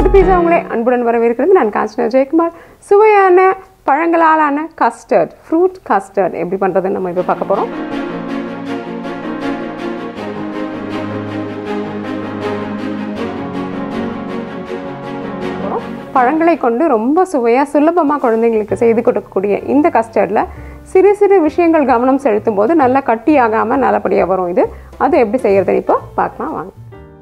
புது பீஸா உங்களை அன்புடன் வரவேற்கிறது நான் காஞ்சனா ஜெயக்குமார் சுவையான பழங்களாலான கஸ்டர்ட் ஃப்ரூட் கஸ்டர்ட் எப்படி பண்ணுறதுன்னு நம்ம இப்போ பார்க்க போகிறோம் பழங்களை கொண்டு ரொம்ப சுவையாக சுலபமாக குழந்தைங்களுக்கு செய்து கொடுக்கக்கூடிய இந்த கஸ்டர்டில் சிறு சிறு விஷயங்கள் கவனம் செலுத்தும் போது நல்லா கட்டியாகாமல் நல்லபடியாக வரும் இது அது எப்படி செய்யறதுன்னு இப்போ பார்க்கலாம் வாங்க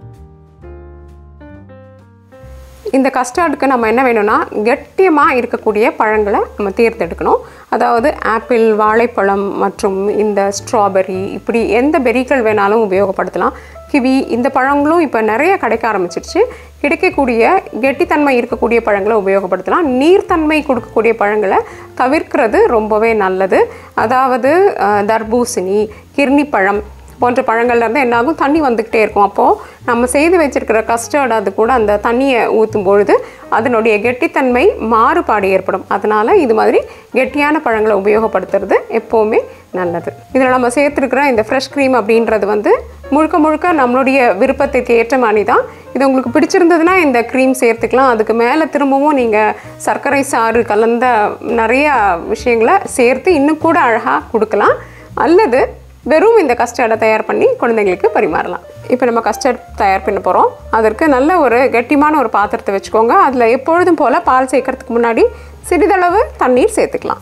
இந்த கஸ்டர்டுக்கு நம்ம என்ன வேணும்னா கெட்டியமாக இருக்கக்கூடிய பழங்களை நம்ம தேர்ந்தெடுக்கணும் அதாவது ஆப்பிள் வாழைப்பழம் மற்றும் இந்த ஸ்ட்ராபெரி இப்படி எந்த பெரிகள் வேணாலும் உபயோகப்படுத்தலாம் கிவி இந்த பழங்களும் இப்போ நிறைய கிடைக்க ஆரம்பிச்சிருச்சு கிடைக்கக்கூடிய கெட்டித்தன்மை இருக்கக்கூடிய பழங்களை உபயோகப்படுத்தலாம் நீர்த்தன்மை கொடுக்கக்கூடிய பழங்களை தவிர்க்கிறது ரொம்பவே நல்லது அதாவது அஹ், தர்பூசணி கிர்னிப்பழம் போன்ற பழங்கள்ல இருந்து என்ன ஆகும் தண்ணி வந்துக்கிட்டே இருக்கும் அப்போது நம்ம செய்து வச்சிருக்கிற கஸ்டர்ட் அது கூட அந்த தண்ணியை ஊற்றும் பொழுது அதனுடைய கெட்டித்தன்மை மாறுபாடு ஏற்படும் அதனால் இது மாதிரி கெட்டியான பழங்களை உபயோகப்படுத்துறது எப்போவுமே நல்லது இதில் நம்ம சேர்த்துருக்கிற இந்த ஃப்ரெஷ் க்ரீம் அப்படின்றது வந்து முழுக்க முழுக்க நம்மளுடைய விருப்பத்துக்கு ஏற்ற மாதிரி தான் இது உங்களுக்கு பிடிச்சிருந்ததுன்னா இந்த க்ரீம் சேர்த்துக்கலாம் அதுக்கு மேலே திரும்பவும் நீங்கள் சர்க்கரை சாறு கலந்த நிறைய விஷயங்களை சேர்த்து இன்னும் கூட அழகாக கொடுக்கலாம் அல்லது வெறும் இந்த கஸ்டர்டை தயார் பண்ணி குழந்தைங்களுக்கு பரிமாறலாம் இப்போ நம்ம கஸ்டர்ட் தயார் பண்ண போகிறோம் அதற்கு நல்ல ஒரு கெட்டிமான ஒரு பாத்திரத்தை வச்சுக்கோங்க அதில் எப்பொழுதும் போல் பால் சேர்க்கறதுக்கு முன்னாடி சிறிதளவு தண்ணீர் சேர்த்துக்கலாம்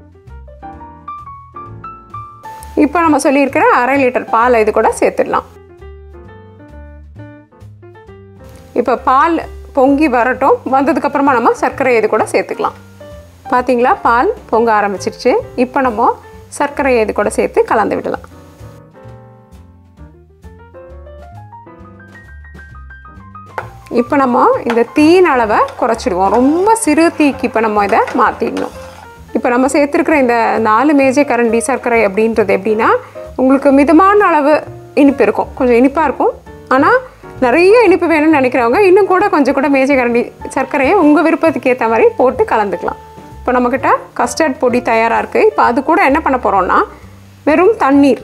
இப்போ நம்ம சொல்லியிருக்கிற அரை லிட்டர் பால் இது கூட சேர்த்துடலாம் இப்போ பால் பொங்கி வரட்டும் வந்ததுக்கப்புறமா நம்ம சர்க்கரை இது கூட சேர்த்துக்கலாம் பார்த்தீங்களா பால் பொங்க ஆரம்பிச்சிருச்சு இப்போ நம்ம சர்க்கரையை இது கூட சேர்த்து கலந்து விடலாம் இப்போ நம்ம இந்த தீயின் அளவை குறைச்சிடுவோம் ரொம்ப சிறு தீக்கு இப்போ நம்ம இதை மாற்றிடணும் இப்போ நம்ம சேர்த்துருக்கிற இந்த நாலு மேஜை கரண்டி சர்க்கரை அப்படின்றது எப்படின்னா உங்களுக்கு மிதமான அளவு இனிப்பு இருக்கும் கொஞ்சம் இனிப்பாக இருக்கும் ஆனால் நிறைய இனிப்பு வேணும்னு நினைக்கிறவங்க இன்னும் கூட கொஞ்சம் கூட மேஜை கரண்டி சர்க்கரையை உங்கள் விருப்பத்துக்கு ஏற்ற மாதிரி போட்டு கலந்துக்கலாம் இப்போ நம்மக்கிட்ட கஸ்டர்ட் பொடி தயாராக இருக்குது இப்போ அது கூட என்ன பண்ண போகிறோம்னா வெறும் தண்ணீர்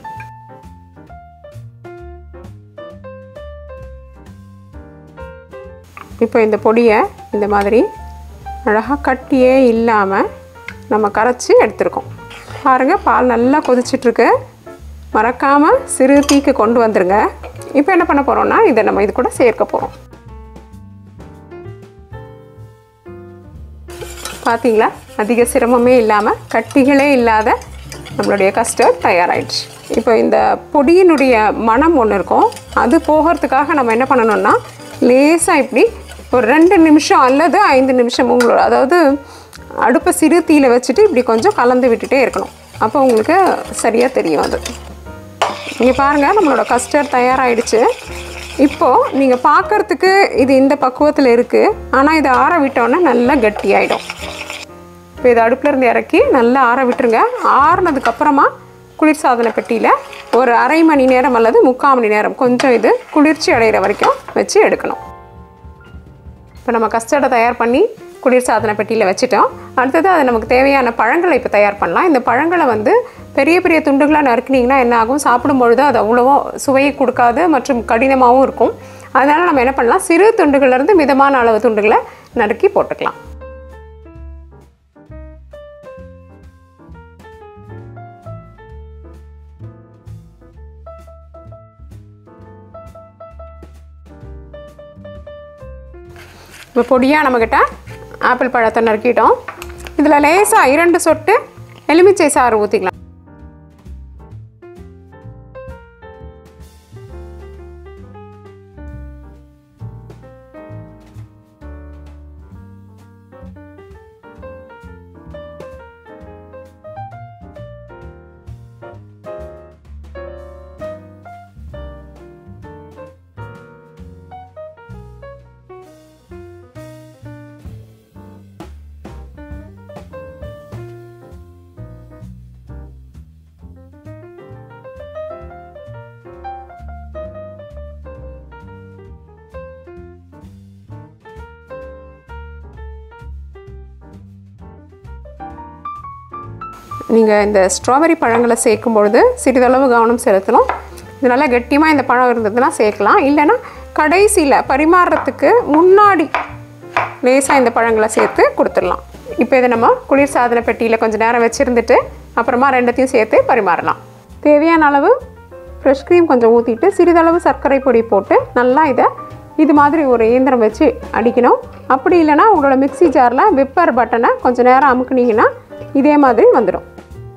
இப்போ இந்த பொடியை இந்த மாதிரி அழகாக கட்டியே இல்லாமல் நம்ம கரைச்சி எடுத்துருக்கோம் பாருங்கள் பால் நல்லா கொதிச்சிட்ருக்கு மறக்காமல் சிறு தீக்கு கொண்டு வந்துருங்க இப்போ என்ன பண்ண போகிறோம்னா இதை நம்ம இது கூட சேர்க்க போகிறோம் பார்த்தீங்களா அதிக சிரமமே இல்லாமல் கட்டிகளே இல்லாத நம்மளுடைய கஸ்டர்ட் தயாராகிடுச்சு இப்போ இந்த பொடியினுடைய மனம் ஒன்று இருக்கும் அது போகிறதுக்காக நம்ம என்ன பண்ணணும்னா லேசாக இப்படி ஒரு ரெண்டு நிமிஷம் அல்லது ஐந்து நிமிஷம் உங்களோட அதாவது அடுப்பை சிறு தீயில வச்சுட்டு இப்படி கொஞ்சம் கலந்து விட்டுட்டே இருக்கணும் அப்போ உங்களுக்கு சரியாக தெரியும் அது இங்கே பாருங்கள் நம்மளோட கஸ்டர்ட் தயாராகிடுச்சு இப்போது நீங்கள் பார்க்கறதுக்கு இது இந்த பக்குவத்தில் இருக்குது ஆனால் இதை ஆற விட்டோன்னே நல்லா கட்டியாயிடும் இப்போ இதை அடுப்புல இருந்து இறக்கி நல்லா ஆற விட்டுருங்க ஆறுனதுக்கப்புறமா குளிர்சாதன பெட்டியில் ஒரு அரை மணி நேரம் அல்லது முக்கால் மணி நேரம் கொஞ்சம் இது குளிர்ச்சி அடைகிற வரைக்கும் வச்சு எடுக்கணும் இப்போ நம்ம கஸ்டர்டை தயார் பண்ணி குளிர்சாதன பெட்டியில் வச்சுட்டோம் அடுத்தது அது நமக்கு தேவையான பழங்களை இப்போ தயார் பண்ணலாம் இந்த பழங்களை வந்து பெரிய பெரிய துண்டுகளாக நறுக்குனீங்கன்னா என்ன ஆகும் சாப்பிடும் பொழுது அது அவ்வளவோ சுவையை கொடுக்காது மற்றும் கடினமாகவும் இருக்கும் அதனால் நம்ம என்ன பண்ணலாம் சிறு துண்டுகள்லேருந்து மிதமான அளவு துண்டுகளை நறுக்கி போட்டுக்கலாம் இப்போ பொடியாக நம்மக்கிட்ட ஆப்பிள் பழத்தை நறுக்கிட்டோம் இதில் லேசாக இரண்டு சொட்டு எலுமிச்சை சாறு ஊற்றிக்கலாம் நீங்கள் இந்த ஸ்ட்ராபெரி பழங்களை சேர்க்கும் பொழுது சிறிதளவு கவனம் செலுத்தணும் இது நல்லா கெட்டியமாக இந்த பழம் இருந்ததுன்னா சேர்க்கலாம் இல்லைன்னா கடைசியில் பரிமாறுறதுக்கு முன்னாடி லேசாக இந்த பழங்களை சேர்த்து கொடுத்துடலாம் இப்போ இதை நம்ம குளிர் சாதன பெட்டியில் கொஞ்சம் நேரம் வச்சுருந்துட்டு அப்புறமா ரெண்டத்தையும் சேர்த்து பரிமாறலாம் தேவையான அளவு ஃப்ரெஷ் க்ரீம் கொஞ்சம் ஊற்றிட்டு சிறிதளவு சர்க்கரை பொடி போட்டு நல்லா இதை இது மாதிரி ஒரு இயந்திரம் வச்சு அடிக்கணும் அப்படி இல்லைன்னா உங்களோட மிக்ஸி ஜாரில் விப்பர் பட்டனை கொஞ்சம் நேரம் அமுக்குனீங்கன்னா இதே மாதிரி வந்துடும்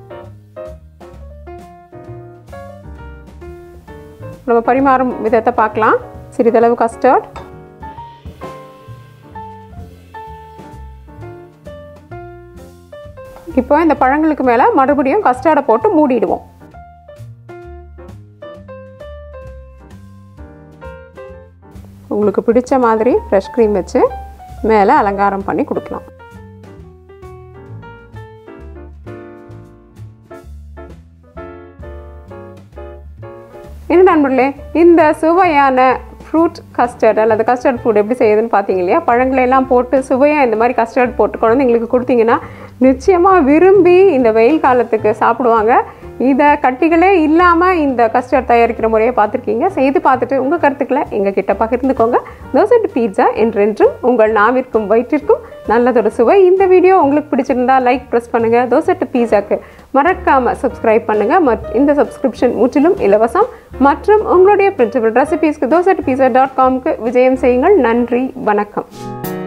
நம்ம பரிமாறும் விதத்தை பார்க்கலாம் சிறிதளவு கஸ்டர்ட் இப்போ இந்த பழங்களுக்கு மேலே மறுபடியும் கஸ்டர்டை போட்டு மூடிடுவோம் உங்களுக்கு பிடிச்ச மாதிரி ஃப்ரெஷ் க்ரீம் வச்சு மேலே அலங்காரம் பண்ணி கொடுக்கலாம் என்ன நண்பர்களே இந்த சுவையான ஃப்ரூட் கஸ்டர்ட் அல்லது கஸ்டர்ட் ஃபுட் எப்படி செய்யுதுன்னு பார்த்தீங்க இல்லையா பழங்களை எல்லாம் போட்டு சுவையாக இந்த மாதிரி கஸ்டர்ட் போட்டு குழந்தைங்களுக்கு கொடுத்தீங்கன்னா நிச்சயமாக விரும்பி இந்த வெயில் காலத்துக்கு சாப்பிடுவாங்க இதை கட்டிகளே இல்லாமல் இந்த கஸ்டர்ட் தயாரிக்கிற முறையை பார்த்துருக்கீங்க செய்து பார்த்துட்டு உங்கள் கருத்துக்களை எங்கள் கிட்ட பகிர்ந்துக்கோங்க தோசை பீட்சா என்றென்றும் உங்கள் நாவிற்கும் வயிற்றிற்கும் நல்லதொரு சுவை இந்த வீடியோ உங்களுக்கு பிடிச்சிருந்தா லைக் ப்ரெஸ் பண்ணுங்கள் தோசை பீஸாக்கு மறக்காமல் சப்ஸ்கிரைப் பண்ணுங்கள் மத் இந்த சப்ஸ்கிரிப்ஷன் முற்றிலும் இலவசம் மற்றும் உங்களுடைய பிரின்சிபல் ரெசிபீஸ்க்கு தோசை பீஸா டாட் காம்க்கு விஜயம் செய்யுங்கள் நன்றி வணக்கம்